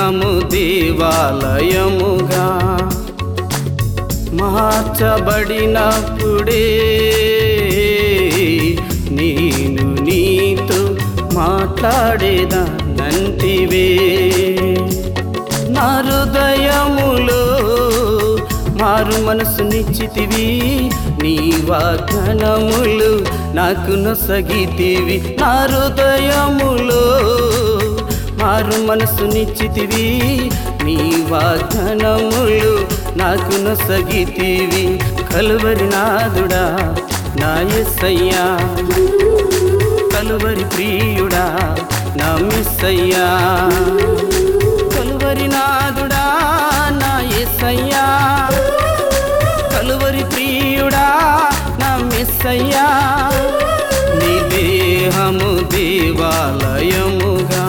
దేహము దేవాలయముగా మార్చబడినప్పుడే నేను నీతో మాట్లాడేదానంటివే నా హృదయములో మారు మనసు నిచ్చితివి నీ వాగ్దానములు నాకు నొసగితివి నా హృదయములో మారు మనసు నిచ్చితివి నీ వాగ్దానములు నాకు నొసగితివి కలువరి నాదుడా నా ఎస్సయ్యా కలువరి ప్రియుడా నా మిస్సయ్యా కలువరి నాదుడా నా ఎస్సయ్యా కలువరి ప్రియుడా నా మిస్సయ్యా నీ దేహము దేవాలయముగా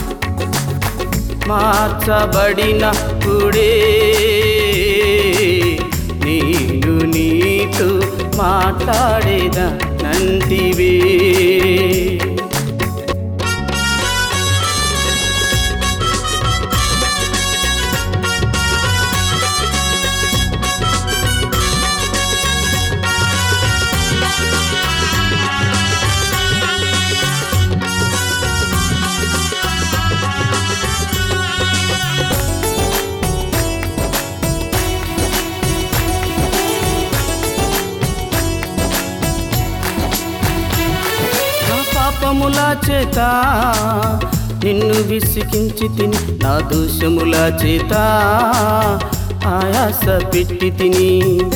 మార్చబడినప్పుడే నేను నీతో మాట్లాడేదా నంటివే నా పాపముల చేత నిన్ను విసికించి తిని నా దోషముల చేత ఆయాస పెట్టి తిని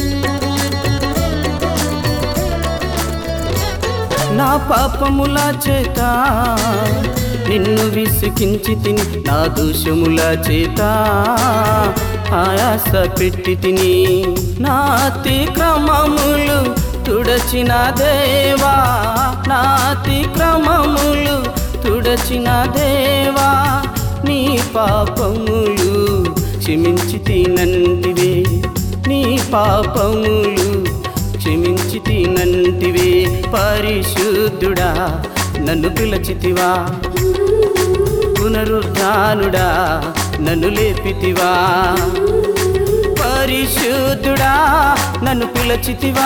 నా పాపముల చేత నిన్ను విసికించి తిని నా దోషముల చేత ఆయాస పెట్టి తిని నా అతిక్రమములు తుడచిన దేవా నా అతిక్రమములు తుడచిన దేవా నీ పాపములు క్షమించి తినంటివే నీ పాపములు క్షమించి తినంటివే పరిశుద్ధుడా నన్ను పిలచితివా పునరుద్ధానుడా నన్ను లేపితివా పరిశుద్ధుడా నన్ను పిలచితివా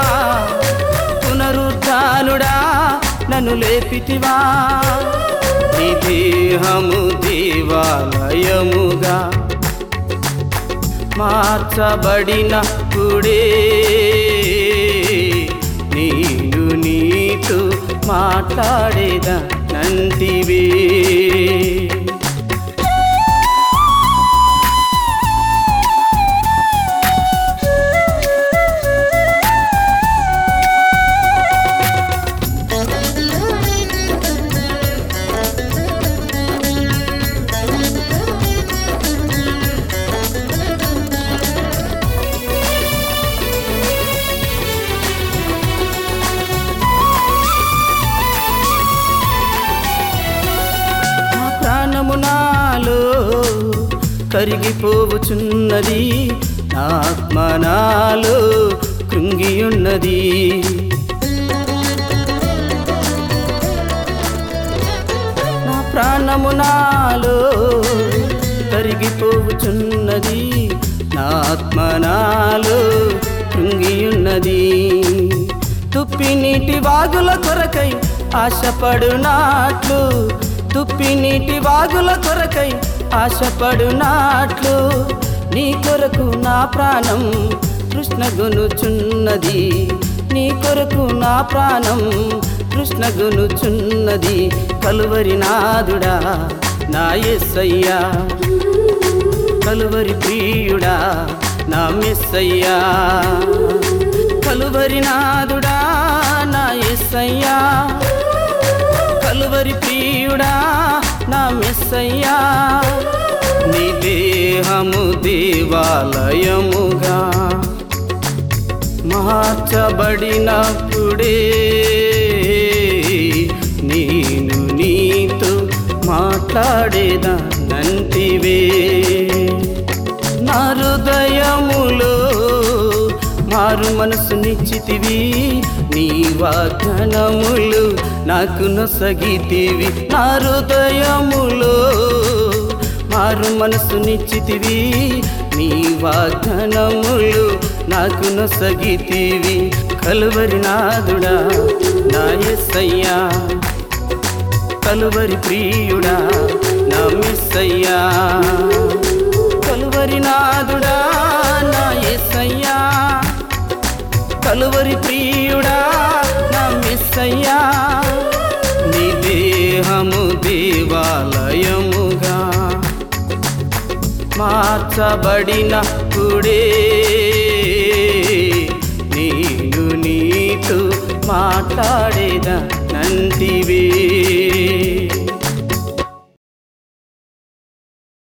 పునరుద్ధానుడా నన్ను లేపితివా నీ దేహము దేవాలయముగా మార్చబడినప్పుడే నేను నీతో మాట్లాడేదా నంటివే నా ప్రాణము నాలో కరిగిపోవచున్నది నా ఆత్మ నాలో కృంగియున్నది నా ప్రాణము నాలో కరిగిపోవచున్నది నా ఆత్మ నాలో కృంగియున్నది తుప్పి నీటి వాగుల కొరకై ఆశపడునాట్లు తుప్పి నీటి వాగుల కొరకై ఆశపడునాట్లు నీ కొరకు నా ప్రాణం కృష్ణగునుచున్నది నీ కొరకు నా ప్రాణం కృష్ణగునుచున్నది కలువరి నాదుడా నా ఎస్సయ్యా కలువరి ప్రియుడా నా మిస్సయ్యా కలువరి నాదుడా నా ఎస్సయ్యా కలువరి ప్రియుడా నా మిస్సయ్యా నీ దేహము దేవాలయముగా మార్చబడినప్పుడే నేను నీతో మాట్లాడేదా నంటివే నా హృదయములో మారు మనసు నిచ్చితివి నీ వాగ్దానములు నాకు నొసగితివి నా హృదయములో మారు మనసునిచ్చితివి నీ వాగ్దానములు నాకు నొసగితివి కలువరి నాదుడా నా ఎస్సయ్యా కలువరి ప్రియుడా నా మిస్సయ్యా కలువరి నాదుడా నా ఎస్సయ్యా కలువరి ప్రియుడా నా మిస్సయ్యా నీ దేహము దేవాలయముగా మార్చబడిన కుడే నేను నీతో మాట్లాడేదా నంటివే